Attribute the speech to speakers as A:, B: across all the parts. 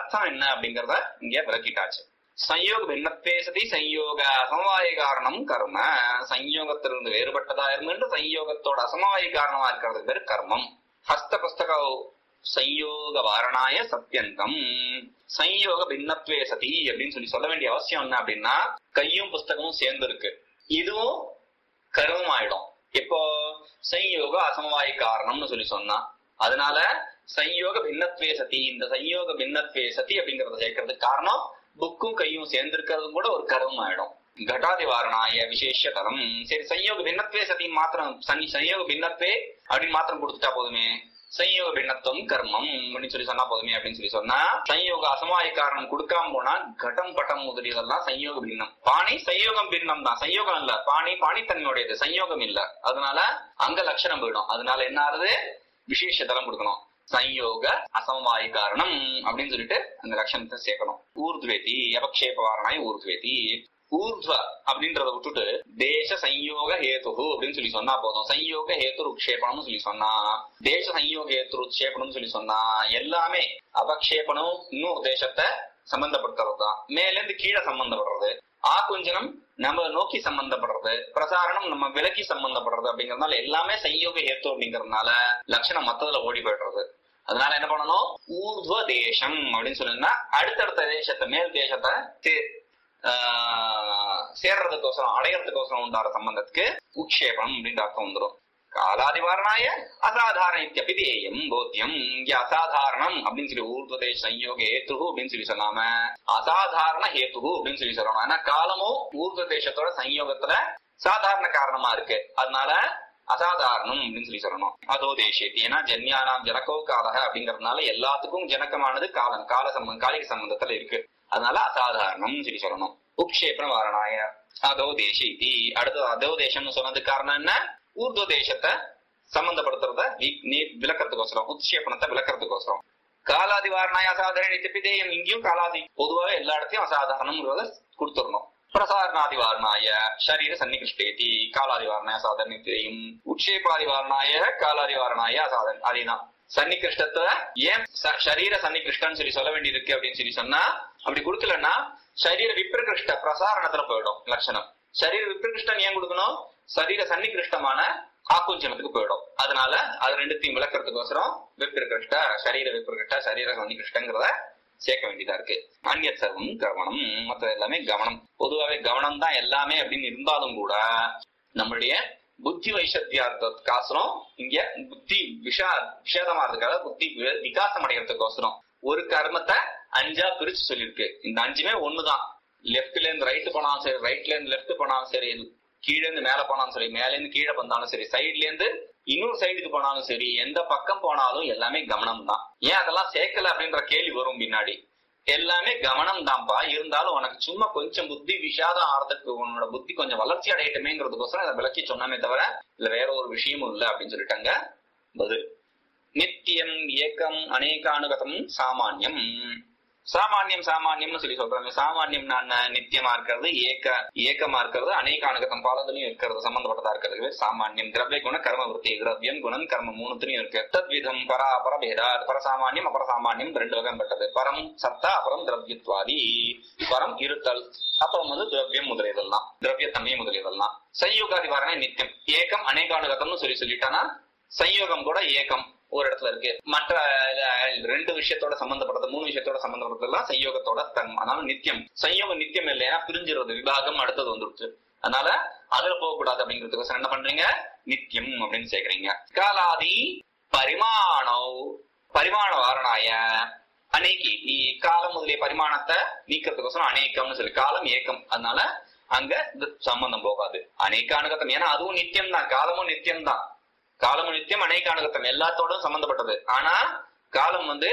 A: அர்த்தம் என்ன அப்படிங்கறத இங்க விளக்கிட்டாச்சு சயோக பின்னத்தே சதி சயோக அசமவாய காரணம் கர்ம சயோகத்திலிருந்து வேறுபட்டதா இருந்து சயோகத்தோட அசமவாய காரணமா இருக்கிறது பேர் கர்மம் ஹஸ்த புஸ்தக சயோக வாரணாய சத்தியந்தம் சயோக பின்னத்வே சதி அப்படின்னு சொல்லி சொல்ல வேண்டிய அவசியம் என்ன அப்படின்னா கையும் புஸ்தகமும் சேர்ந்து இருக்கு இதுவும் கர்மம் ஆயிடும் இப்போ சயோக அசமவாய காரணம்னு சொல்லி சொன்னா அதனால சயோக பின்னத்வே சதி இந்த சயோக பின்னத்வே சதி அப்படிங்கறத சேர்க்கறதுக்கு காரணம் புக்கும் கையும் சேர்ந்திருக்கிறதும் கூட ஒரு கர்மம் ஆயிடும் கட்டாதி வாரணாய விசேஷ தரம் சரி சயோக பின்னத்வே சதி மாத்திரம் சனி சயோக பின்னத்வே அப்படின்னு மாத்திரம் கொடுத்துட்டா போதுமே சயோக பின்னத்துவம் கர்மம் அப்படின்னு சொல்லி சொன்னா போதுமே அப்படின்னு சொல்லி சொன்னா சயோக அசமாய காரணம் கொடுக்காம போனா கடம் பட்டம் முதலியதெல்லாம் சயோக பின்னம் பாணி சயோகம் பின்னம் தான் சயோகம் இல்ல பாணி பாணித்தன்மையுடையது சயோகம் இல்ல அதனால அங்க லட்சணம் போயிடும் அதனால என்ன ஆகுது விசேஷ தரம் கொடுக்கணும் சயோக அசமவாய காரணம் அப்படின்னு சொல்லிட்டு அந்த லட்சணத்தை சேர்க்கணும் ஊர்துவேதி அபக்ஷேப வாரணாய் ஊர்துவேதி ஊர்துவ அப்படின்றத விட்டுட்டு தேச சயோக ஹேத்து அப்படின்னு சொல்லி சொன்னா போதும் சயோக ஹேத்து உக்ஷேபணம்னு சொல்லி சொன்னா தேச சயோக ஹேத்து உட்சேபணம்னு சொல்லி சொன்னா எல்லாமே அபக்ஷேபணம் இன்னும் தேசத்தை சம்பந்தப்படுத்துறது தான் மேல இருந்து கீழே சம்பந்தப்படுறது ஆகுஞ்சனம் நம்ம நோக்கி சம்பந்தப்படுறது பிரசாரணம் நம்ம விலக்கி சம்பந்தப்படுறது அப்படிங்கறதுனால எல்லாமே சயோக ஹேத்து அப்படிங்கறதுனால லட்சணம் மத்ததுல ஓடி போயிடுறது அதனால என்ன பண்ணணும் ஊர்துவ தேசம் அப்படின்னு சொன்னீங்கன்னா அடுத்தடுத்த தேசத்தை மேல் தேசத்தை தே- ஆஹ் சேர்றதுக்கோசரம் அடையறதுக்கோசரம் உண்டான சம்பந்தத்துக்கு உட்சேபம் அப்படின்ற அர்த்தம் வந்துடும் காலாதிவாரணாய அசாதாரண இத்தியபிதேயம் போத்தியம் இங்க அசாதாரணம் அப்படின்னு சொல்லி ஊர்துவதேச சயோக ஹேத்து அப்படின்னு சொல்லி சொல்லாம அசாதாரண ஹேத்து அப்படின்னு சொல்லி சொல்லணும் ஏன்னா காலமும் ஊர்துவ தேசத்தோட சயோகத்துல சாதாரண காரணமா இருக்கு அதனால அசாதாரணம் அப்படின்னு சொல்லி சொல்லணும் அதோ தேசியத்தி ஏன்னா ஜன்யானாம் ஜனகோ காலக அப்படிங்கறதுனால எல்லாத்துக்கும் ஜனகமானது காலம் கால சம்பந்தம் காலிக சம்பந்தத்துல இருக்கு அதனால அசாதாரணம் சொல்லி சொல்லணும் உக்ஷேபன வாரணாய அதோ தேசி இதி அடுத்தது அதோ தேசம்னு சொன்னதுக்கு காரணம் என்ன ஊர்துவ தேசத்தை சம்பந்தப்படுத்துறத வி- நீ- விளக்கறதுக்கோசரம் உத்ஷேபனத்தை விளக்கறதுக்கோசரம் காலாதி வாரணாய அசாதாரண நித்தியபிதேயம் இங்கேயும் காலாதி பொதுவாக எல்லா இடத்தையும் அசாதாரணம்ங்கிறத கொடுத்துடணும் பிரசாரணாதி வாரணாய சரீர சன்னிகிருஷ்டேதி காலாதி வாரணாய சாதாரண நித்தியம் உட்சேபாதி வாரணாய காலாதி வாரணாய அசாதாரண அதேதான் சன்னிகிருஷ்டத்தை ஏன் ச- சரீர சன்னிகிருஷ்டன்னு சொல்லி சொல்ல வேண்டியிருக்கு அப்படின்னு சொல்லி சொன்னா அப்படி கொடுக்கலன்னா சரீர விப்ரகிருஷ்ட பிரசாரணத்துல போயிடும் லட்சணம் சரீர விப்ரகிருஷ்டன் ஏன் கொடுக்கணும் சரீர சன்னிகிருஷ்டமான ஆக்குஞ்சனத்துக்கு போயிடும் அதனால அது ரெண்டுத்தையும் விளக்கறதுக்கோசரம் விப்ரகிருஷ்ட சரீர விப்ரகிருஷ்ட சரீர சன்னிகிருஷ்டங்கிறத சேர்க்க வேண்டியதா இருக்கு அந்நியத் சர்வம் கவனம் மற்ற எல்லாமே கவனம் பொதுவாவே கவனம் தான் எல்லாமே அப்படின்னு இருந்தாலும் கூட நம்மளுடைய புத்தி வைசத்தியார்த்தத்துக்காசரம் இங்க புத்தி விஷா விஷேதமாறதுக்காக புத்தி வி- விகாசம் அடைகிறதுக்கோசரம் ஒரு கர்மத்தை அஞ்சா பிரிச்சு சொல்லியிருக்கு இந்த அஞ்சுமே ஒண்ணுதான் லெஃப்ட்ல இருந்து ரைட் போனாலும் சரி ரைட்ல இருந்து லெஃப்ட் போனாலும் சரி கீழே இருந்து மேல போனாலும் சரி மேல இருந்து கீழே வந்தாலும் சரி சைடுல இருந்து இன்னொரு சைடுக்கு போனாலும் சரி எந்த பக்கம் போனாலும் எல்லாமே கவனம் தான் ஏன் அதெல்லாம் சேர்க்கல அப்படின்ற கேள்வி வரும் பின்னாடி எல்லாமே கவனம் தான்ப்பா இருந்தாலும் உனக்கு சும்மா கொஞ்சம் புத்தி விஷாதம் ஆறதுக்கு உன்னோட புத்தி கொஞ்சம் வளர்ச்சி அடையட்டுமேங்கிறதுக்கோசரம் இதை விளக்கி சொன்னாமே தவிர இல்ல வேற ஒரு விஷயமும் இல்ல அப்படின்னு சொல்லிட்டாங்க பதில் நித்தியம் ஏக்கம் அநேகானுகதம் சாமானியம் சாமானியம் சாமானியம்னு சொல்லி சொல்றாங்க சாமானியம் நான் நித்தியமா இருக்கிறது ஏக்க ஏக்கமா இருக்கிறது அநேகானுகதம் பாலத்திலையும் இருக்கிறது சம்பந்தப்பட்டதா இருக்கிறது பேர் சாமானியம் திரவிய குண கர்ம விருத்தி திரவியம் குணம் கர்ம மூணுத்திலையும் இருக்கு தத்விதம் பரா பரபேதா பரசாமானியம் அபரசாமானியம் ரெண்டு வகைப்பட்டது பரம் சத்தா அப்புறம் திரவியத்வாதி பரம் இருத்தல் அப்புறம் வந்து திரவியம் முதலியதெல்லாம் திரவியத்தன்மை முதலியதெல்லாம் சையோகாதி வாரணை நித்தியம் ஏக்கம் அநேகானுகதம்னு சொல்லி சொல்லிட்டானா சையோகம் கூட ஏக்கம் ஒரு இடத்துல இருக்கு மற்ற அஹ், ரெண்டு விஷயத்தோட சம்பந்தப்பட்டது மூணு விஷயத்தோட சம்பந்தப்பட்டதெல்லாம் சையோகத்தோட தன்மை அதனால நித்தியம் சையோகம் நித்தியம் இல்லையா பிரிஞ்சிருது விபாகம் அடுத்தது வந்துருச்சு அதனால அதுல போகக்கூடாது அப்படிங்கிறதுக்கு என்ன பண்றீங்க நித்தியம் அப்படின்னு சேர்க்கறீங்க காலாதி பரிமாணோ பரிமாண வாரணாய அநேகி இ- காலம் முதலிய பரிமாணத்தை நீக்கிறதுக்கோசரம் அநேக்கம்னு சொல்லி காலம் ஏக்கம் அதனால அங்க இந்த சம்பந்தம் போகாது அநேக அணுகத்தம் ஏன்னா அதுவும் நித்தியம் தான் காலமும் நித்தியம் தான் காலமும் நித்தியம் அநேக அணுகத்தம் எல்லாத்தோடும் சம்பந்தப்பட்டது ஆனா காலம் வந்து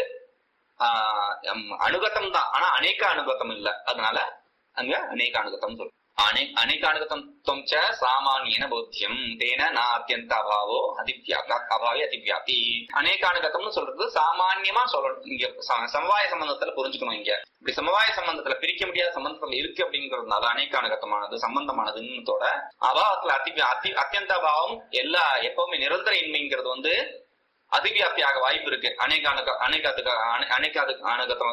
A: ஆஹ் ஹம், அணுகத்தம் தான் ஆனா அநேக அணுகத்தம் இல்ல அதனால அங்க அநேக அணுகத்தம் சொல்லு அனே அநேகானுகத்தம் தொம் ச சாமானியன போத்தியம் தேன நா அத்தியந்த அபாவோ அதிவியாப்தி அபாவே அதிவியாப்தி அநேகானுகத்தம்னு சொல்றது சாமான்யமா சொல்லணும் இங்க ச- சமவாய சம்பந்தத்துல புரிஞ்சுக்கணும் இங்க இப்படி சமவாய சம்பந்தத்துல பிரிக்க முடியாத சம்பந்தம் இருக்கு அப்படிங்கறதுனால அநேகானுகத்தமானது சம்பந்தமானதுன்னதோட அபாவத்துல அதி அதி அத்தியந்த அபாவம் எல்லா எப்பவுமே நிரந்தர இன்மைங்கிறது வந்து அதிவியாப்தியாக வாய்ப்பு இருக்கு அநேகானுக அநேகாத்துக்கு அநேகாது அணுகத்தம்